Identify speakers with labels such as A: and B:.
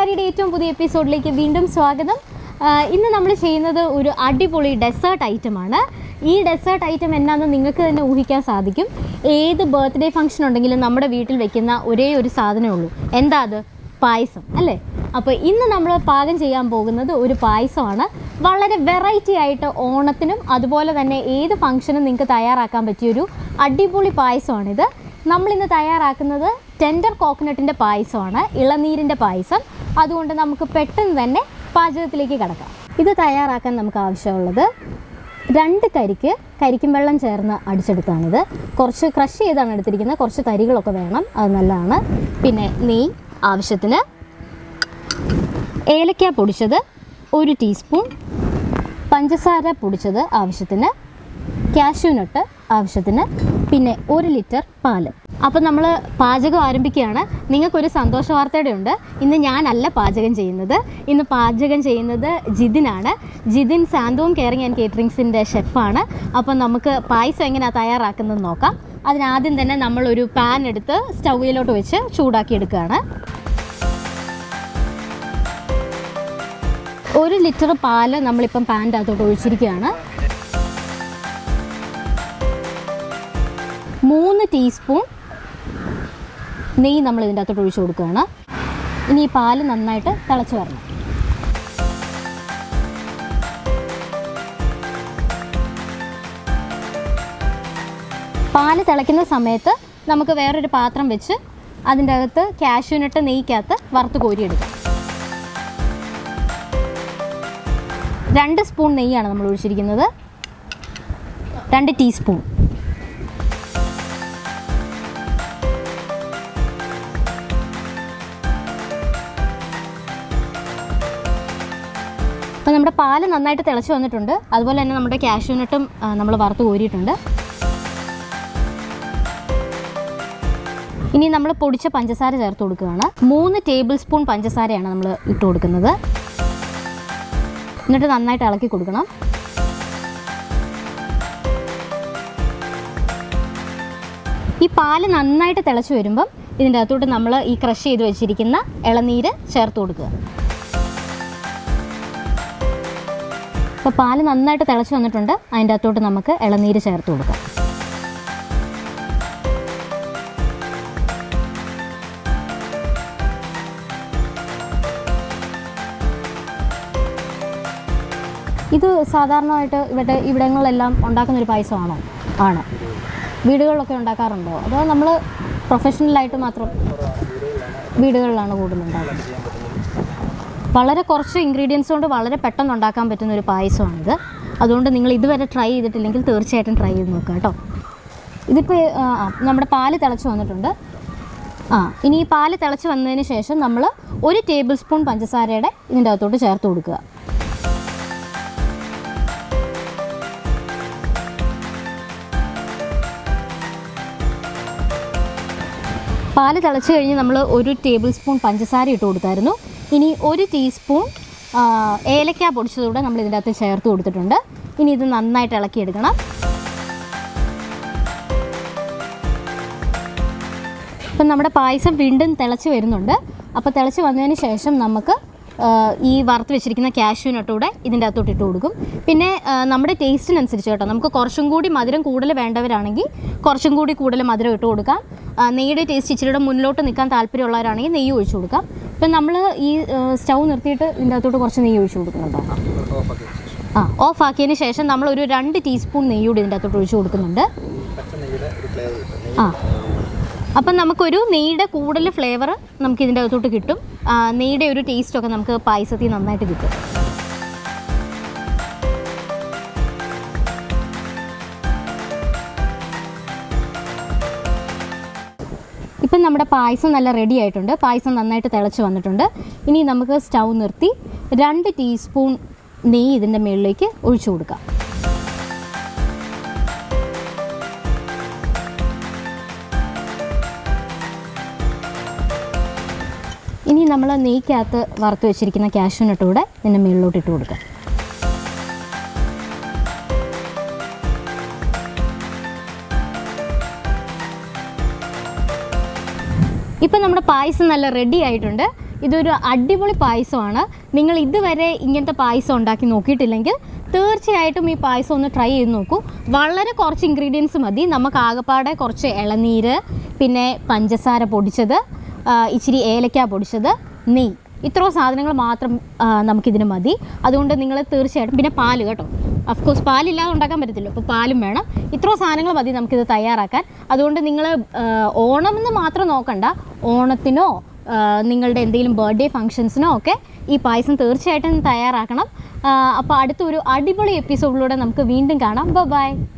A: പഞ്ചസാരയുടെ ഏറ്റവും പുതിയ എപ്പിസോഡിലേക്ക് വീണ്ടും സ്വാഗതം ആ, ഇന്ന് നമ്മൾ ചെയ്യുന്നത് ഒരു അടിപൊളി ഡെസേർട്ട് ഐറ്റമാണ് ഈ ഡെസേർട്ട് ഐറ്റം എന്നാന്ന് നിങ്ങൾക്ക് തന്നെ ഊഹിക്കാൻ സാധിക്കും ഏത് ബർത്ത്ഡേ ഫംഗ്ഷൻ ഉണ്ടെങ്കിലും നമ്മുടെ വീട്ടിൽ വെക്കുന്ന ഒരേ ഒരു സാധനമേ ഉള്ളൂ എന്താ അത് പായസം അല്ലേ അപ്പോൾ ഇന്ന് നമ്മൾ പാകം ചെയ്യാൻ പോകുന്നത് ഒരു പായസമാണ് വളരെ വെറൈറ്റി ആയിട്ട് ഓണത്തിനും അതുപോലെ തന്നെ ഏത് ഫംഗ്ഷനും നിങ്ങൾക്ക് തയ്യാറാക്കാൻ പറ്റിയൊരു അടിപൊളി പായസമാണിത് നമ്മളിന്ന് തയ്യാറാക്കുന്നത് ടെൻഡർ കോക്കനട്ടിൻ്റെ പായസമാണ് ഇളനീരിൻ്റെ പായസം അതുകൊണ്ട് നമുക്ക് പെട്ടെന്ന് തന്നെ പാചകത്തിലേക്ക് കടക്കാം ഇത് തയ്യാറാക്കാൻ നമുക്ക് ആവശ്യമുള്ളത് രണ്ട് കരിക്ക് കരിക്കും വെള്ളം ചേർന്ന് അടിച്ചെടുത്താണിത് കുറച്ച് ക്രഷ് ചെയ്താണ് എടുത്തിരിക്കുന്നത് കുറച്ച് തരികളൊക്കെ വേണം അത് നല്ലതാണ് പിന്നെ നെയ്യ് ആവശ്യത്തിന് ഏലക്ക പൊടിച്ചത് ഒരു ടീസ്പൂൺ പഞ്ചസാര പൊടിച്ചത് ആവശ്യത്തിന് കാഷ്യൂനട്ട് ആവശ്യത്തിന് പിന്നെ ഒരു ലിറ്റർ പാല് അപ്പോൾ നമ്മൾ പാചകം ആരംഭിക്കുകയാണ് നിങ്ങൾക്കൊരു സന്തോഷ വാർത്തയുടെ ഉണ്ട് ഇന്ന് ഞാനല്ല പാചകം ചെയ്യുന്നത് ഇന്ന് പാചകം ചെയ്യുന്നത് ജിതിനാണ് ജിതിൻ സാന്തോം കെയറിംഗ് ആൻഡ് കേറ്ററിങ്സിൻ്റെ ഷെഫാണ് അപ്പം നമുക്ക് പായസം എങ്ങനെയാണ് തയ്യാറാക്കുന്നത് നോക്കാം അതിനാദ്യം തന്നെ നമ്മളൊരു പാൻ എടുത്ത് സ്റ്റൗവിലോട്ട് വെച്ച് ചൂടാക്കി എടുക്കുകയാണ് ഒരു ലിറ്റർ പാല് നമ്മളിപ്പം പാൻ്റെ അകത്തോട്ട് ഒഴിച്ചിരിക്കുകയാണ് മൂന്ന് ടീസ്പൂൺ നെയ്യ് നമ്മൾ ഇതിൻ്റെ അകത്തോട്ട് ഒഴിച്ച് കൊടുക്കുകയാണ് ഇനി ഈ പാല് നന്നായിട്ട് തിളച്ച് വരണം പാല് തിളയ്ക്കുന്ന സമയത്ത് നമുക്ക് വേറൊരു പാത്രം വെച്ച് അതിൻ്റെ അകത്ത് കാഷ്യൂനട്ട് നെയ്ക്കകത്ത് വറുത്ത് കോരിയെടുക്കാം രണ്ട് സ്പൂൺ നെയ്യാണ് നമ്മൾ ഒഴിച്ചിരിക്കുന്നത് രണ്ട് ടീസ്പൂൺ അപ്പോൾ നമ്മുടെ പാല് നന്നായിട്ട് തിളച്ച് വന്നിട്ടുണ്ട് അതുപോലെ തന്നെ നമ്മുടെ കാഷ്യൂനട്ടും നമ്മൾ വറുത്ത് കോരിയിട്ടുണ്ട് ഇനി നമ്മൾ പൊടിച്ച പഞ്ചസാര ചേർത്ത് കൊടുക്കുകയാണ് മൂന്ന് ടേബിൾ സ്പൂൺ പഞ്ചസാരയാണ് നമ്മൾ ഇട്ട് കൊടുക്കുന്നത് എന്നിട്ട് നന്നായിട്ട് ഇളക്കി കൊടുക്കണം ഈ പാല് നന്നായിട്ട് തിളച്ച് വരുമ്പം ഇതിൻ്റെ അകത്തോട്ട് നമ്മൾ ഈ ക്രഷ് ചെയ്ത് വെച്ചിരിക്കുന്ന ഇളനീര് ചേർത്ത് കൊടുക്കുക അപ്പോൾ പാല് നന്നായിട്ട് തിളച്ച് വന്നിട്ടുണ്ട് അതിൻ്റെ അകത്തോട്ട് നമുക്ക് ഇളനീര് ചേർത്ത് കൊടുക്കാം ഇത് സാധാരണമായിട്ട് ഇവിടെ ഇവിടങ്ങളിലെല്ലാം ഉണ്ടാക്കുന്ന ഒരു പായസമാണോ ആണ് വീടുകളിലൊക്കെ ഉണ്ടാക്കാറുണ്ടോ അതോ നമ്മൾ പ്രൊഫഷണലായിട്ട് മാത്രം വീടുകളിലാണ് കൂടുതൽ ഉണ്ടാക്കുന്നത് വളരെ കുറച്ച് ഇൻഗ്രീഡിയൻസ് കൊണ്ട് വളരെ പെട്ടെന്ന് ഉണ്ടാക്കാൻ പറ്റുന്ന ഒരു പായസമാണിത് അതുകൊണ്ട് നിങ്ങൾ ഇതുവരെ ട്രൈ ചെയ്തിട്ടില്ലെങ്കിൽ തീർച്ചയായിട്ടും ട്രൈ ചെയ്ത് നോക്കുക കേട്ടോ ഇതിപ്പോൾ നമ്മുടെ പാല് തിളച്ച് വന്നിട്ടുണ്ട് ആ ഇനി ഈ പാല് തിളച്ച് വന്നതിന് ശേഷം നമ്മൾ ഒരു ടേബിൾ സ്പൂൺ പഞ്ചസാരയുടെ ഇതിൻ്റെ അകത്തോട്ട് ചേർത്ത് കൊടുക്കുക പാല് തിളച്ച് കഴിഞ്ഞ് നമ്മൾ ഒരു ടേബിൾ സ്പൂൺ പഞ്ചസാര ഇട്ട് കൊടുത്തായിരുന്നു ഇനി ഒരു ടീസ്പൂൺ ആ, ഏലക്ക പൊടിച്ചതുകൂടെ നമ്മൾ ഇതിൻ്റെ അകത്ത് ചേർത്ത് കൊടുത്തിട്ടുണ്ട് ഇനി ഇത് നന്നായിട്ട് ഇളക്കിയെടുക്കണം ഇപ്പം നമ്മുടെ പായസം വീണ്ടും തിളച്ച് വരുന്നുണ്ട് അപ്പോൾ തിളച്ച് വന്നതിന് ശേഷം നമുക്ക് ആ, ഈ വറുത്ത് വെച്ചിരിക്കുന്ന കാഷ്യൂനട്ടൂടെ ഇതിൻ്റെ അകത്തോട്ട് ഇട്ട് കൊടുക്കും പിന്നെ ആ, നമ്മുടെ ടേസ്റ്റിനനുസരിച്ച് കേട്ടോ നമുക്ക് കുറച്ചും കൂടി മധുരം കൂടുതൽ വേണ്ടവരാണെങ്കിൽ കുറച്ചും കൂടി കൂടുതൽ മധുരം ഇട്ട് കൊടുക്കാം ആ, നെയ്യുടെ ടേസ്റ്റ് ഇച്ചിരിയുടെ മുന്നിലോട്ട് നിൽക്കാൻ താല്പര്യമുള്ളവരാണെങ്കിൽ നെയ്യ് ഒഴിച്ചു കൊടുക്കാം ഇപ്പം നമ്മൾ ഈ സ്റ്റൗ നിർത്തിയിട്ട് ഇതിൻ്റെ അകത്തോട്ട് കുറച്ച് നെയ്യ് ഒഴിച്ചു കൊടുക്കുന്നുണ്ടോ ആ ഓഫ് ആക്കിയതിന് ശേഷം നമ്മൾ ഒരു രണ്ട് ടീസ്പൂൺ നെയ്യ് കൂടി ഇതിൻ്റെ അകത്തോട്ട് ഒഴിച്ചു കൊടുക്കുന്നുണ്ട് ആ അപ്പം നമുക്കൊരു നെയ്യുടെ കൂടുതൽ ഫ്ലേവർ നമുക്ക് ഇതിൻ്റെ അകത്തോട്ട് കിട്ടും ആ, നെയ്യുടെ ഒരു ടേസ്റ്റൊക്കെ നമുക്ക് പായസത്തിൽ നന്നായിട്ട് കിട്ടും ഇപ്പം നമ്മുടെ പായസം നല്ല റെഡി ആയിട്ടുണ്ട് പായസം നന്നായിട്ട് തിളച്ച് വന്നിട്ടുണ്ട് ഇനി നമുക്ക് സ്റ്റൗ നിർത്തി രണ്ട് ടീസ്പൂൺ നെയ്യ് ഇതിൻ്റെ മുകളിലേക്ക് ഒഴിച്ചു കൊടുക്കാം ഇനി നമ്മൾ നെയ്ക്കകത്ത് വറുത്ത് വെച്ചിരിക്കുന്ന കാഷ്യൂനട്ട് കൂടെ ഇതിൻ്റെ മുകളിലോട്ട് ഇട്ട് കൊടുക്കാം ഇപ്പം നമ്മുടെ പായസം നല്ല റെഡി ആയിട്ടുണ്ട് ഇതൊരു അടിപൊളി പായസമാണ് നിങ്ങൾ ഇതുവരെ ഇങ്ങനത്തെ പായസം ഉണ്ടാക്കി നോക്കിയിട്ടില്ലെങ്കിൽ തീർച്ചയായിട്ടും ഈ പായസം ഒന്ന് ട്രൈ ചെയ്ത് നോക്കൂ വളരെ കുറച്ച് ഇൻഗ്രീഡിയൻസ് മതി നമുക്ക് ആകപ്പാടെ കുറച്ച് ഇളനീര് പിന്നെ പഞ്ചസാര പൊടിച്ചത് ആ, ഇച്ചിരി ഏലക്ക പൊടിച്ചത് നെയ്യ് ഇത്രയും സാധനങ്ങൾ മാത്രം ആ, നമുക്കിതിന് മതി അതുകൊണ്ട് നിങ്ങൾ തീർച്ചയായിട്ടും പിന്നെ പാല് കേട്ടോ അഫ്കോഴ്സ് പാലില്ലാതെ ഉണ്ടാക്കാൻ പറ്റത്തില്ല അപ്പോൾ പാലും വേണം ഇത്രയും സാധനങ്ങൾ മതി നമുക്കിത് തയ്യാറാക്കാൻ അതുകൊണ്ട് നിങ്ങൾ ഓണം എന്ന് മാത്രം നോക്കണ്ട ഓണത്തിനോ ആ, നിങ്ങളുടെ എന്തെങ്കിലും ബർത്ത്ഡേ ഫങ്ഷൻസിനോ ഒക്കെ ഈ പായസം തീർച്ചയായിട്ടും തയ്യാറാക്കണം അപ്പോൾ അടുത്തൊരു അടിപൊളി എപ്പിസോഡിലൂടെ നമുക്ക് വീണ്ടും കാണാം ബൈ